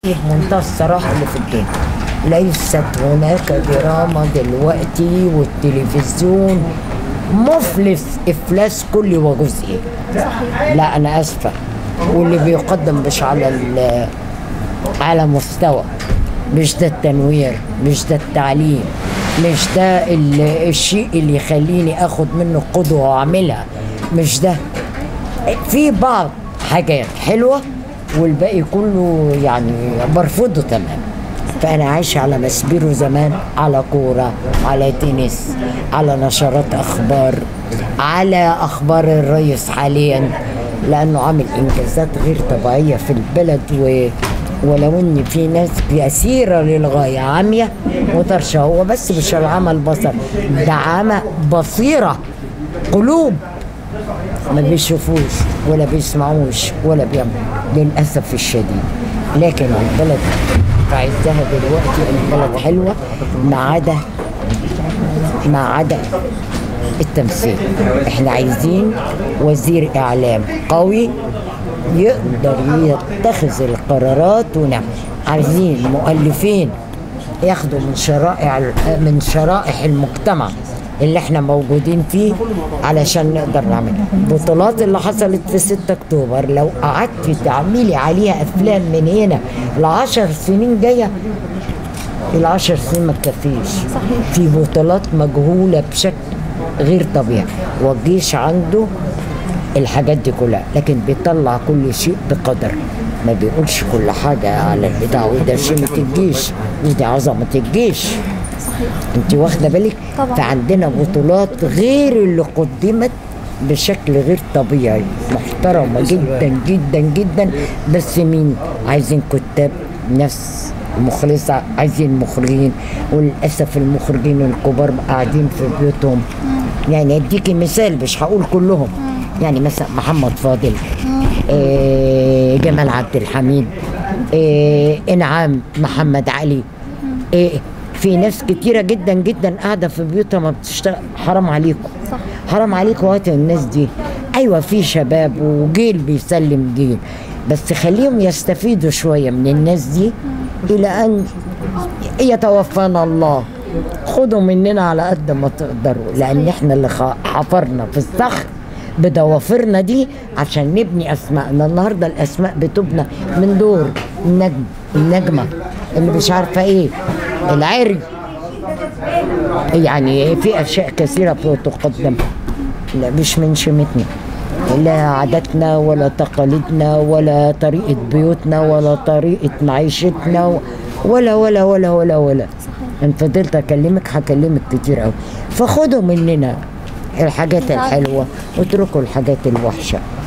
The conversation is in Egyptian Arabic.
منتهى الصراحة اللي في الدنيا ليست هناك دراما دلوقتي والتلفزيون مفلس افلاس كلي وجزئي لا انا اسفه واللي بيقدم مش على ال- على مستوى مش ده التنوير مش ده التعليم مش ده ال- الشيء اللي يخليني اخد منه قدوه واعملها مش ده في بعض حاجات حلوه والباقي كله يعني برفضه تماما فانا عايش على مسبيرو زمان على كوره على تنس على نشرات اخبار على اخبار الرئيس حاليا لانه عامل انجازات غير طبيعيه في البلد و ولو ان في ناس يسيره للغايه عاميه وطرشه هو بس مش العمى البصر ده عمى بصيره قلوب ما بيشوفوش ولا بيسمعوش ولا بيعملوا للاسف الشديد لكن البلد في عزها دلوقتي البلد حلوه ما عدا ما عدا التمثيل احنا عايزين وزير اعلام قوي يقدر يتخذ القرارات ونعمل عايزين مؤلفين ياخدوا من شرائع من شرائح المجتمع اللي احنا موجودين فيه علشان نقدر نعمل البطولات اللي حصلت في 6 اكتوبر لو قعدت تعملي عليها افلام من هنا لعشر سنين جايه العشر سنين ما تكفيش في بطولات مجهوله بشكل غير طبيعي والجيش عنده الحاجات دي كلها لكن بيطلع كل شيء بقدر ما بيقولش كل حاجة على البتاع وده شيمة الجيش ودي عظمة الجيش انت واخدة بالك طبعا. فعندنا بطولات غير اللي قدمت بشكل غير طبيعي محترمة جدا جدا جدا بس مين عايزين كتاب ناس مخلصة عايزين مخرجين وللأسف المخرجين الكبار قاعدين في بيوتهم يعني اديكي مثال مش هقول كلهم يعني مثلا محمد فاضل آه جمال عبد الحميد آه انعام محمد علي آه في ناس كتيرة جدا جدا قاعدة في بيوتها ما بتشتغل حرام عليكم صح. حرام عليكم وقت الناس دي ايوه في شباب وجيل بيسلم جيل بس خليهم يستفيدوا شوية من الناس دي إلى أن يتوفانا الله خدوا مننا على قد ما تقدروا لأن احنا اللي خ- حفرنا في الصخر بضوافرنا دي عشان نبني أسماءنا النهاردة الأسماء بتبنى من دور النجم النجمة اللي مش عارفة إيه العري يعني في أشياء كثيرة بتقدم لا مش من شمتنا لا عاداتنا ولا تقاليدنا ولا طريقة بيوتنا ولا طريقة معيشتنا ولا ولا ولا ولا ولا ان فضلت اكلمك هكلمك كتير قوي فخدوا مننا الحاجات الحلوة واتركوا الحاجات الوحشة